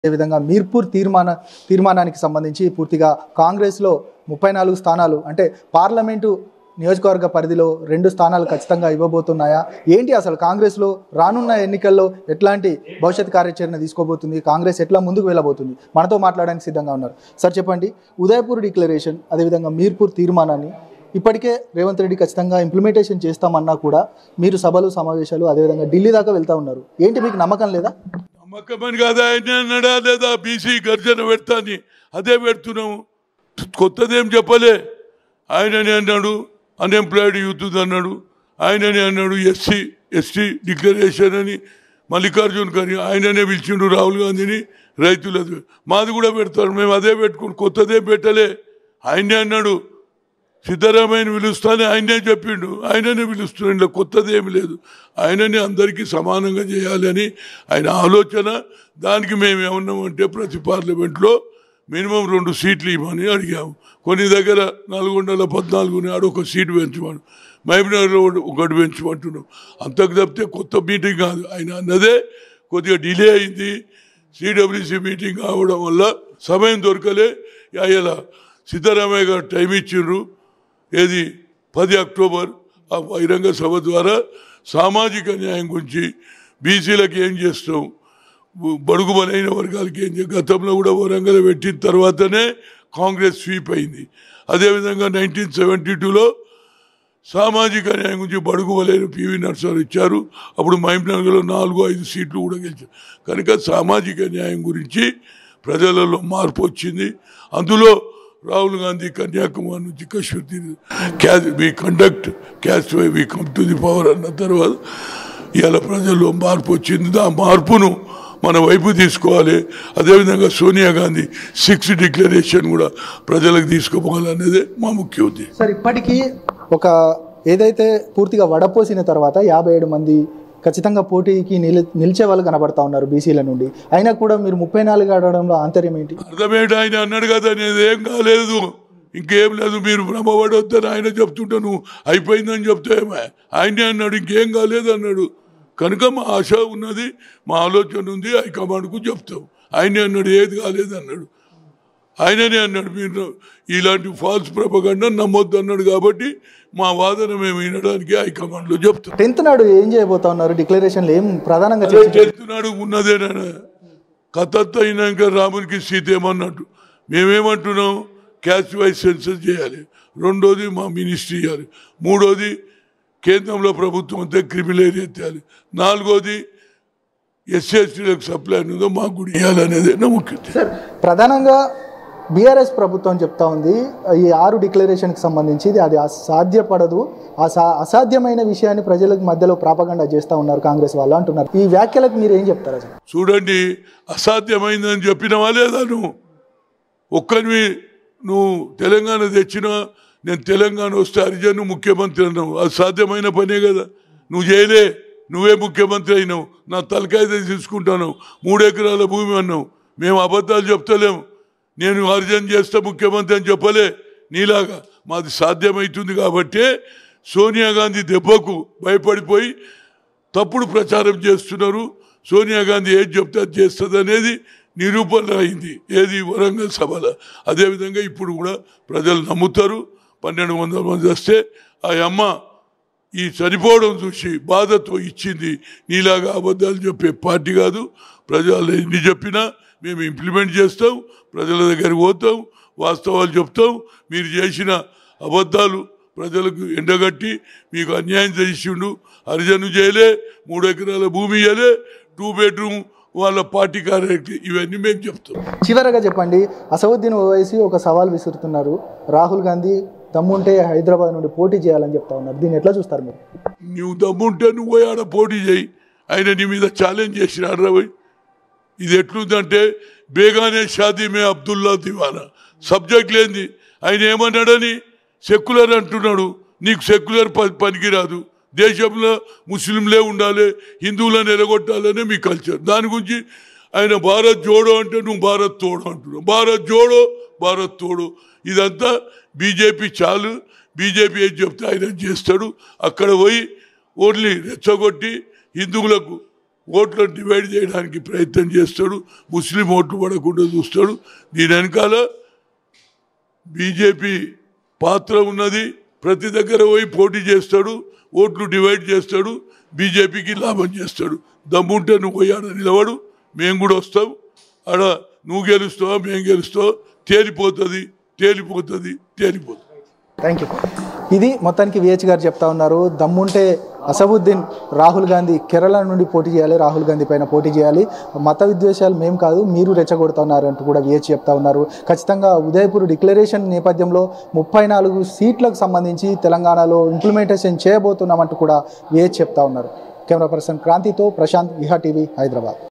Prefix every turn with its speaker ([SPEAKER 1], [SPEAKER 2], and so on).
[SPEAKER 1] అదేవిధంగా మీర్పూర్ తీర్మాన తీర్మానానికి సంబంధించి పూర్తిగా కాంగ్రెస్లో ముప్పై నాలుగు స్థానాలు అంటే పార్లమెంటు నియోజకవర్గ పరిధిలో రెండు స్థానాలు ఖచ్చితంగా ఇవ్వబోతున్నాయా ఏంటి అసలు కాంగ్రెస్లో రానున్న ఎన్నికల్లో ఎట్లాంటి భవిష్యత్ కార్యాచరణ తీసుకోబోతుంది కాంగ్రెస్ ఎట్లా ముందుకు వెళ్ళబోతుంది మనతో మాట్లాడడానికి సిద్ధంగా ఉన్నారు సార్ చెప్పండి ఉదయపూర్ డిక్లరేషన్ అదేవిధంగా మీర్పూర్ తీర్మానాన్ని ఇప్పటికే రేవంత్ రెడ్డి ఖచ్చితంగా ఇంప్లిమెంటేషన్ చేస్తామన్నా కూడా మీరు సభలు సమావేశాలు అదేవిధంగా ఢిల్లీ దాకా వెళ్తా ఉన్నారు ఏంటి మీకు నమ్మకం లేదా
[SPEAKER 2] నమ్మకమని కాదా ఆయన అన్నాడా లేదా బీసీ గర్జన పెడతాని అదే పెడుతున్నాము కొత్తదేం చెప్పలే ఆయనని అన్నాడు అన్ఎంప్లాయిడ్ యూత్ అన్నాడు ఆయనని అన్నాడు ఎస్సీ ఎస్టీ డిక్లరేషన్ అని మల్లికార్జున్ కానీ ఆయననే పిలిచిండు రాహుల్ గాంధీని రైతులది మాది కూడా పెడతారు మేము అదే పెట్టుకుని కొత్తదే పెట్టలే ఆయనే అన్నాడు సిద్ధరామయ్యని పిలుస్తానే ఆయనే చెప్పిండు ఆయననే పిలుస్తున్నాడు ఇంట్లో కొత్తది ఏమి లేదు ఆయనని అందరికీ సమానంగా చేయాలని ఆయన ఆలోచన దానికి మేము ఏమన్నామంటే ప్రతి పార్లమెంట్లో మినిమం రెండు సీట్లు ఇవ్వమని అడిగాము కొన్ని దగ్గర నాలుగు వందల పద్నాలుగు ఆడ ఒక సీటు పెంచమను మహబూబ్నగర్లో ఒకటి పెంచమంటున్నాం అంతకు తప్పితే కొత్త మీటింగ్ కాదు ఆయన అన్నదే కొద్దిగా డిలే అయింది సిడబ్ల్యూసి మీటింగ్ కావడం వల్ల సమయం దొరకలే అయ్యేలా సిద్ధరామయ్య గారు టైం ఇచ్చిండ్రు ఏది పది అక్టోబర్ ఆ బహిరంగ సభ ద్వారా సామాజిక న్యాయం గురించి బీసీలకు ఏం చేస్తాం బ- బడుగు బలైన వర్గాలకి ఏం చే- గతంలో కూడా వరంగల్ పెట్టిన తర్వాతనే కాంగ్రెస్ స్వీప్ అయింది అదేవిధంగా నైన్టీన్ సెవెంటీ టూలో సామాజిక న్యాయం గురించి బడుగు బలైన పివి నరసారు ఇచ్చారు అప్పుడు మహబూబ్నగర్లో నాలుగు ఐదు సీట్లు కూడా గెలిచారు కనుక సామాజిక న్యాయం గురించి ప్రజలలో మార్పు వచ్చింది అందులో రాహుల్ గాంధీ కన్యాకుమారి నుంచి కశ్మీర్ తీరు caste we conduct caste why we come to the power అన్న తర్వాత ఇవాళ ప్రజల్లో మార్పు వచ్చింది ఆ మార్పును మన వైపు తీసుకోవాలి అదేవిధంగా సోనియా గాంధీ సిక్స్ డిక్లరేషన్ కూడా ప్రజలకు తీసుకుపోవాలనేదే మా ముఖ్య ఉద్దేశం
[SPEAKER 1] సార్ ఇప్పటికీ ఒక ఏదైతే పూర్తిగా వడపోసిన తర్వాత యాభై ఏడు మంది ఖచ్చితంగా పోటీకి నిలి నిలిచే వాళ్ళు కనబడతా ఉన్నారు బీసీల నుండి అయినా కూడా మీరు ముప్పై నాలుగు ఆడడంలో ఆంతర్యం ఏంటి
[SPEAKER 2] అర్థమేంటి ఆయన అన్నాడు కదా అనేది ఏం కాలేదు ఇంకేం లేదు మీరు భ్రమపడొద్దని ఆయన చెప్తుంటే నువ్వు అయిపోయిందని చెప్తే ఏమే? ఆయనే అన్నాడు ఇంకేం కాలేదు అన్నాడు కనుక మా ఆశ ఉన్నది మా ఆలోచన ఉంది హైకమాండ్కు చెప్తాం ఆయనే అన్నాడు ఏది కాలేదు అన్నాడు ఆయననే అన్నాడు మీరు ఇలాంటి ఫాల్స్ ప్రపగండ నమ్మొద్దు అన్నాడు కాబట్టి మా వాదన మేము వినడానికి హైకమాండ్లో చెప్తాం
[SPEAKER 1] టెన్త్ నాడు ఏం చేయబోతా ఉన్నారు డిక్లరేషన్లు ఏం ప్రధానంగా
[SPEAKER 2] అదే
[SPEAKER 1] చర్చించారు?
[SPEAKER 2] చెప్తున్నాడు ఉన్నదేనా కథత్ అయినాక రామునికి సీత ఏమన్నట్టు మేమేమంటున్నాం క్యాష్ వైజ్ సెన్సస్ చేయాలి రెండోది మా మినిస్ట్రీ ఇవ్వాలి మూడోది కేంద్రంలో ప్రభుత్వం అంతా క్రిమినల్ ఏరియా ఎత్తాలి నాలుగోది ఎస్సీ ఎస్టీలకు సప్లై ఉన్నదో మాకు కూడా ఇవ్వాలనేది నా ముఖ్య ఉద్దేశం.
[SPEAKER 1] సార్ ప్రధానంగా బీఆర్ఎస్ ప్రభుత్వం చెప్తా ఉంది ఈ ఆరు డిక్లరేషన్కి సంబంధించి ఇది అది సాధ్యపడదు ఆ సా- అసాధ్యమైన విషయాన్ని ప్రజలకు మధ్యలో ప్రాపగండా చేస్తూ ఉన్నారు కాంగ్రెస్ వాళ్ళు అంటున్నారు ఈ వ్యాఖ్యలకు మీరు ఏం చెప్తారు అసలు
[SPEAKER 2] చూడండి అసాధ్యమైందని చెప్పినవా లేదా నువ్వు ఒక్కరివి నువ్వు తెలంగాణ తెచ్చినా నేను తెలంగాణ వస్తే హరిజను ముఖ్యమంత్రి అన్నావు అది సాధ్యమైన పనే కదా నువ్వు చేయలే నువ్వే ముఖ్యమంత్రి అయినావు నా తలకాయ తీసుకుంటాను మూడు ఎకరాల భూమి అన్నావు మేము అబద్ధాలు చెప్తలేము నేను హరిజన్ చేస్తే ముఖ్యమంత్రి అని చెప్పలే నీలాగా మాది సాధ్యమవుతుంది కాబట్టి సోనియా గాంధీ దెబ్బకు భయపడిపోయి తప్పుడు ప్రచారం చేస్తున్నారు సోనియా గాంధీ ఏది చెప్తే అది చేస్తుంది అనేది నిరూపణ అయింది ఏది వరంగల్ సభలో అదేవిధంగా ఇప్పుడు కూడా ప్రజలు నమ్ముతారు పన్నెండు వందల మంది వస్తే ఆ అమ్మ ఈ చనిపోవడం చూసి బాధతో ఇచ్చింది నీలాగా అబద్ధాలు చెప్పే పార్టీ కాదు ప్రజలు ఎన్ని చెప్పినా మేము ఇంప్లిమెంట్ చేస్తాం ప్రజల దగ్గరికి పోతాం వాస్తవాలు చెప్తాం మీరు చేసిన అబద్ధాలు ప్రజలకు ఎండగట్టి మీకు అన్యాయం చేసిండు హరిజను చేయలే మూడు ఎకరాల భూమి ఇయ్యలే టూ బెడ్రూమ్ వాళ్ళ పార్టీ కార్యక్రమం ఇవన్నీ మేము చెప్తాం
[SPEAKER 1] చివరగా చెప్పండి అసవుద్దీన్ ఓవైసీ ఒక సవాల్ విసురుతున్నారు రాహుల్ గాంధీ దమ్ముంటే హైదరాబాద్ నుండి పోటీ చేయాలని చెప్తా ఉన్నారు దీన్ని ఎట్లా చూస్తారు మీరు
[SPEAKER 2] నువ్వు దమ్ముంటే నువ్వు పోయి ఆడ పోటీ చేయి ఆయన నీ మీద ఛాలెంజ్ చేసినాడు రవి ఇది ఎట్లుందంటే బేగానే షాదీ మే అబ్దుల్లా దివానా సబ్జెక్ట్ లేనిది ఆయన ఏమన్నాడని సెక్యులర్ అంటున్నాడు నీకు సెక్యులర్ ప- పనికిరాదు దేశంలో ముస్లింలే ఉండాలి హిందువులను ఎలగొట్టాలనే మీ కల్చర్ దాని గురించి ఆయన భారత్ జోడో అంటే నువ్వు భారత్ తోడు అంటున్నావు భారత్ జోడో భారత్ తోడు ఇదంతా బీజేపీ చాలు బీజేపీ ఏం చెప్తే ఆయన చేస్తాడు అక్కడ పోయి ఓన్లీ రెచ్చగొట్టి హిందువులకు ఓట్లను డివైడ్ చేయడానికి ప్రయత్నం చేస్తాడు ముస్లిం ఓట్లు పడకుండా చూస్తాడు దీని వెనకాల బీజేపీ పాత్ర ఉన్నది ప్రతి దగ్గర పోయి పోటీ చేస్తాడు ఓట్లు డివైడ్ చేస్తాడు బీజేపీకి లాభం చేస్తాడు దమ్ముంటే నువ్వు పోయి ఆడ నిలబడు మేము కూడా వస్తాం ఆడ నువ్వు గెలుస్తావా మేము గెలుస్తావా తేలిపోతుంది తేలిపోతుంది తేలిపోతుంది
[SPEAKER 1] థ్యాంక్ యూ ఇది మొత్తానికి విహెచ్ గారు చెప్తా ఉన్నారు దమ్ముంటే అసదుద్దీన్ రాహుల్ గాంధీ కేరళ నుండి పోటీ చేయాలి రాహుల్ గాంధీ పైన పోటీ చేయాలి మత విద్వేషాలు మేము కాదు మీరు రెచ్చగొడుతున్నారు అంటూ కూడా విహెచ్ చెప్తా ఉన్నారు ఖచ్చితంగా ఉదయపూర్ డిక్లరేషన్ నేపథ్యంలో ముప్పై నాలుగు సీట్లకు సంబంధించి తెలంగాణలో ఇంప్లిమెంటేషన్ చేయబోతున్నామంటూ కూడా విహెచ్ చెప్తా ఉన్నారు కెమెరా పర్సన్ క్రాంతితో ప్రశాంత్ విహా టీవీ హైదరాబాద్